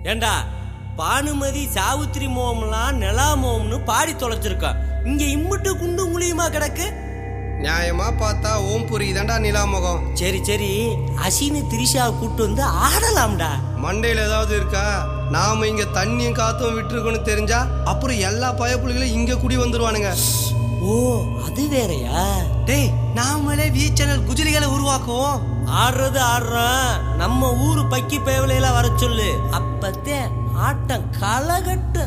ஏண்டா பானுமதி சாவித்திரி மோகம்லாம் நிலா மோகம்னு பாடி தொலைச்சிருக்கான் இங்க இம்முட்டு குண்டு முழியுமா கிடக்கு நியாயமா பார்த்தா ஓம்புரி தான்டா நிலாமுகம் சரி சரி அசினு திரிஷா கூட்டு வந்து ஆடலாம்டா மண்டையில ஏதாவது இருக்கா நாம இங்க தண்ணியும் காத்தும் விட்டுருக்கோன்னு தெரிஞ்சா அப்புறம் எல்லா பயப்புலிகளும் இங்க குடி வந்துருவானுங்க ஓ அது வேறயா டேய் நாமளே வி சேனல் குஜிலிகளை உருவாக்குவோம் ஆடுறது ஆடுறோம் நம்ம ஊரு பக்கி பேவலையெல்லாம் வர சொல்லு அப்பத்தே ஆட்டம் களகட்டும்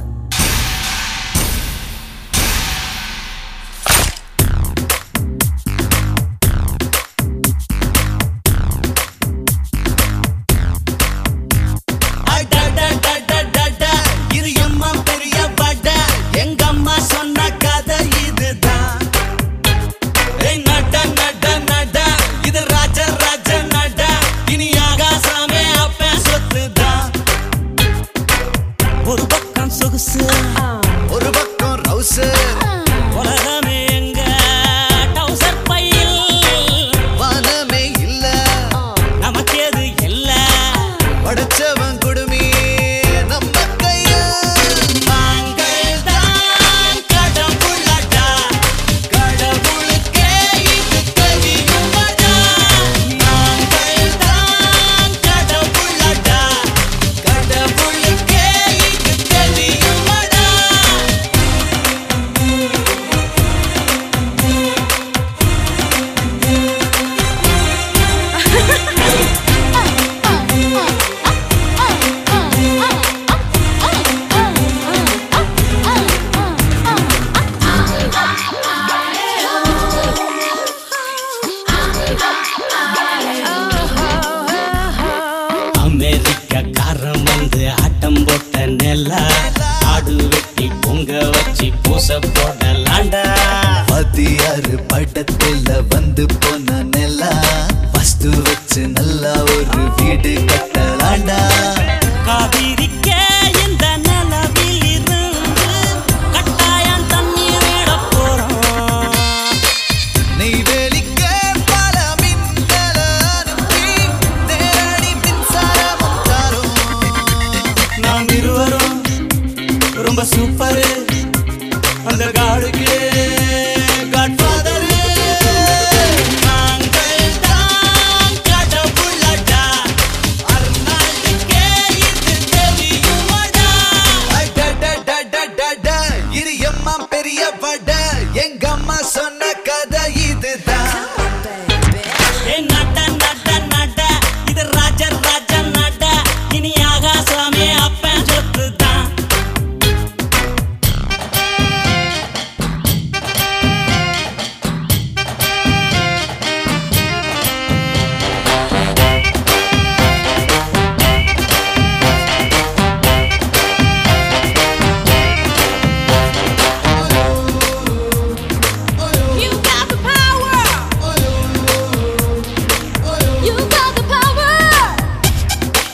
அடடடடடட, இது எம்மா பெரிய வட. எங்க அம்மா சொன்ன கதை இதுதான். ஏய் நட, நட, நட, இது ராஜ, ராஜ நட. இனி ஆகாசமே அப்பன் சொத்துதான். ஒரு பக்கம் சொகுசு ஒரு பக்கம் ரவுசு உலகமே எங்க டவுசர் பையில் வானமே இல்ல நமக்கேது இல்ல படைச்சவன் குடுமி நம்ம கைய நாங்கள் தான் கடவுளடா கடவுளுக்கே இது தெரியுமடா நாங்கள் தான் கடவுளடா கடவுளுக்கே இது தெரியுமடா அமெரிக்காரன் வந்து ஆட்டம் போட்ட நெல்லா ஆடு வெட்டி பொங்க வச்சு பூச போடலாண்டா மத்தியாரு படத்துல வந்து போன நிலா வஸ்து வச்சு நல்லா ஒரு வீடு கட்டலாண்டா காவிரிக்கே இந்த நிலவில் இருந்து கட்டாயம் தண்ணீர் விட போறோம் நெய்வேலிக்க பல மின்னல அனுப்பி நேரடி மின்சாரமும் தரும் நாம் இருவரும் ரொம்ப சூப்பர் அந்த காடுக்கு காட்ஃபாதர் நாங்கள் தான் கடவுளடா அர்னால்டுக்கே இது தெரியுமடா அடடடடடட, இது எம்மா பெரிய வட எங்க அம்மா சொன்ன கதை இதுதான் ஏ நட நட நட இது ராஜ ராஜ நட இனி ஆகாசமே அப்பன் சொத்து தான் You got the power. You got the power.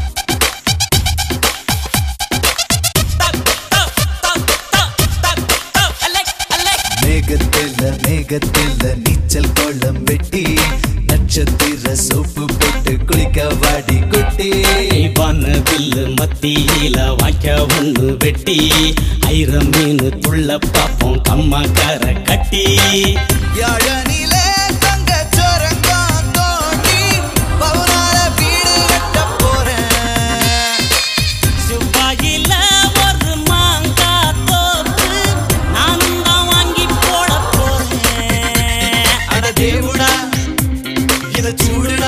மேகத்தில மேகத்தில நீச்சல் குளம் வெட்டி நட்சத்திர சோப்பு போட்டு குளிக்க வாடி குட்டி வானவில் மத்தியில வாய்க்க ஒண்ணு வெட்டி ஐர மீன் துள்ள பாப்போம் கம்மாக்கார கட்டி யாழனிலே தங்க சுரங்கம் தோண்டி பவுனால வீடு கட்ட போறேன் சுப்பாயில ஒரு மாங்கா தோப்பு நானும் தான் வாங்கி போட போறேன் அட தேவுடா இத சூடு